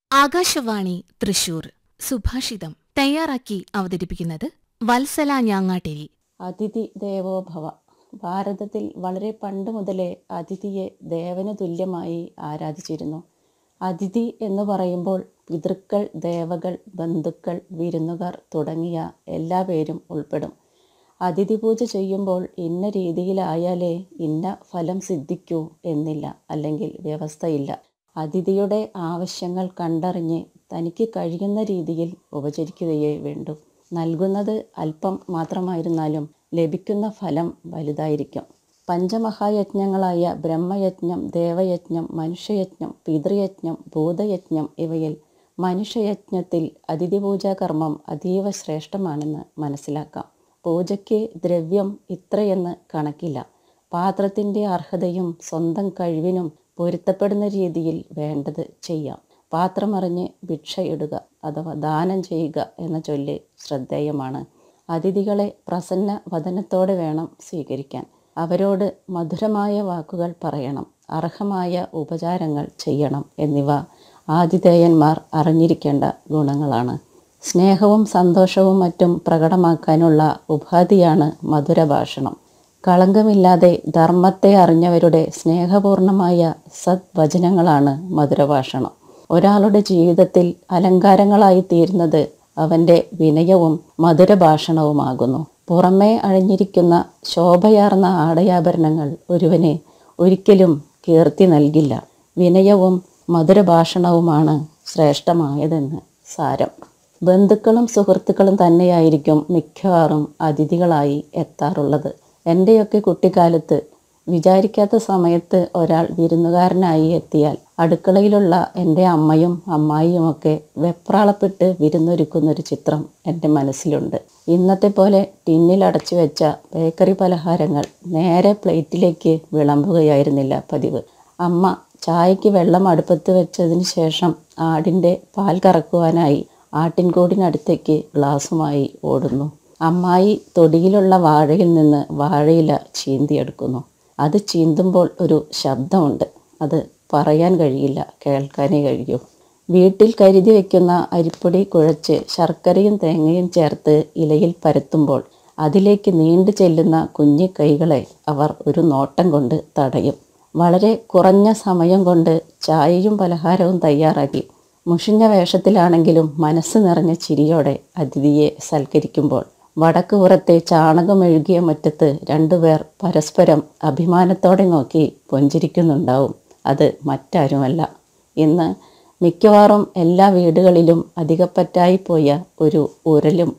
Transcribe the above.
ആകാശവാണി തൃശൂർ സുഭാഷിതം തയ്യാറാക്കി അവതരിപ്പിക്കുന്നത് വത്സല ഞാങ്ങാട്ടേരി അതിഥി ദേവോ ഭവ ഭാരതത്തിൽ വളരെ പണ്ട് മുതലേ അതിഥിയെ ദേവന് തുല്യമായി ആരാധിച്ചിരുന്നു അതിഥി എന്ന് പറയുമ്പോൾ പിതൃക്കൾ ദേവകൾ ബന്ധുക്കൾ വിരുന്നുകാർ തുടങ്ങിയ എല്ലാ പേരും ഉൾപ്പെടും അതിഥി പൂജ ചെയ്യുമ്പോൾ ഇന്ന രീതിയിലായാലേ ഇന്ന ഫലം സിദ്ധിക്കൂ എന്നില്ല അല്ലെങ്കിൽ വ്യവസ്ഥയില്ല അതിഥിയുടെ ആവശ്യങ്ങൾ കണ്ടറിഞ്ഞ് തനിക്ക് കഴിയുന്ന രീതിയിൽ ഉപചരിക്കുകയേ വേണ്ടൂ നൽകുന്നത് അല്പം മാത്രമായിരുന്നാലും ലഭിക്കുന്ന ഫലം വലുതായിരിക്കും പഞ്ചമഹായജ്ഞങ്ങളായ ബ്രഹ്മയജ്ഞം ദേവയജ്ഞം മനുഷ്യയജ്ഞം പിതൃയജ്ഞം ഭൂതയജ്ഞം ഇവയിൽ മനുഷ്യയജ്ഞത്തിൽ അതിഥി പൂജാകർമ്മം അതീവ ശ്രേഷ്ഠമാണെന്ന് മനസ്സിലാക്കാം പൂജയ്ക്ക് ദ്രവ്യം ഇത്രയെന്ന് കണക്കില്ല പാത്രത്തിൻ്റെ അർഹതയും സ്വന്തം കഴിവിനും പൊരുത്തപ്പെടുന്ന രീതിയിൽ വേണ്ടത് ചെയ്യാം പാത്രമറിഞ്ഞ് ഭിക്ഷയിടുക അഥവാ ദാനം ചെയ്യുക എന്ന ചൊല്ല് ശ്രദ്ധേയമാണ് അതിഥികളെ പ്രസന്ന വദനത്തോടെ വേണം സ്വീകരിക്കാൻ അവരോട് മധുരമായ വാക്കുകൾ പറയണം അർഹമായ ഉപചാരങ്ങൾ ചെയ്യണം എന്നിവ ആതിഥേയന്മാർ അറിഞ്ഞിരിക്കേണ്ട ഗുണങ്ങളാണ് സ്നേഹവും സന്തോഷവും മറ്റും പ്രകടമാക്കാനുള്ള ഉപാധിയാണ് മധുരഭാഷണം കളങ്കമില്ലാതെ ധർമ്മത്തെ അറിഞ്ഞവരുടെ സ്നേഹപൂർണമായ സദ്വചനങ്ങളാണ് മധുരഭാഷണം ഒരാളുടെ ജീവിതത്തിൽ അലങ്കാരങ്ങളായി തീരുന്നത് അവൻ്റെ വിനയവും മധുരഭാഷണവുമാകുന്നു പുറമേ അഴിഞ്ഞിരിക്കുന്ന ശോഭയാർന്ന ആടയാഭരണങ്ങൾ ഒരുവന് ഒരിക്കലും കീർത്തി നൽകില്ല വിനയവും മധുരഭാഷണവുമാണ് ശ്രേഷ്ഠമായതെന്ന് സാരം ബന്ധുക്കളും സുഹൃത്തുക്കളും തന്നെയായിരിക്കും മിക്കവാറും അതിഥികളായി എത്താറുള്ളത് എൻ്റെയൊക്കെ കുട്ടിക്കാലത്ത് വിചാരിക്കാത്ത സമയത്ത് ഒരാൾ വിരുന്നുകാരനായി എത്തിയാൽ അടുക്കളയിലുള്ള എൻ്റെ അമ്മയും അമ്മായിയുമൊക്കെ വെപ്രാളപ്പെട്ട് വിരുന്നൊരുക്കുന്നൊരു ചിത്രം എൻ്റെ മനസ്സിലുണ്ട് ഇന്നത്തെ പോലെ ടിന്നിൽ അടച്ചു വെച്ച ബേക്കറി പലഹാരങ്ങൾ നേരെ പ്ലേറ്റിലേക്ക് വിളമ്പുകയായിരുന്നില്ല പതിവ് അമ്മ ചായയ്ക്ക് വെള്ളം അടുപ്പത്ത് വെച്ചതിന് ശേഷം ആടിൻ്റെ പാൽ കറക്കുവാനായി ആട്ടിൻകൂടിനടുത്തേക്ക് ഗ്ലാസുമായി ഓടുന്നു അമ്മായി തൊടിയിലുള്ള വാഴയിൽ നിന്ന് വാഴയില ചീന്തിയെടുക്കുന്നു അത് ചീന്തുമ്പോൾ ഒരു ശബ്ദമുണ്ട് അത് പറയാൻ കഴിയില്ല കേൾക്കാനേ കഴിയൂ വീട്ടിൽ കരുതി വയ്ക്കുന്ന അരിപ്പൊടി കുഴച്ച് ശർക്കരയും തേങ്ങയും ചേർത്ത് ഇലയിൽ പരത്തുമ്പോൾ അതിലേക്ക് നീണ്ടു ചെല്ലുന്ന കുഞ്ഞു കൈകളെ അവർ ഒരു നോട്ടം കൊണ്ട് തടയും വളരെ കുറഞ്ഞ സമയം കൊണ്ട് ചായയും പലഹാരവും തയ്യാറാക്കി മുഷിഞ്ഞ വേഷത്തിലാണെങ്കിലും മനസ്സ് നിറഞ്ഞ ചിരിയോടെ അതിഥിയെ സൽക്കരിക്കുമ്പോൾ വടക്ക് പുറത്തെ ചാണകമെഴുകിയ മുറ്റത്ത് രണ്ടുപേർ പരസ്പരം അഭിമാനത്തോടെ നോക്കി പുഞ്ചിരിക്കുന്നുണ്ടാവും അത് മറ്റാരുമല്ല ഇന്ന് മിക്കവാറും എല്ലാ വീടുകളിലും അധികപ്പറ്റായി പോയ ഒരു ഉരലും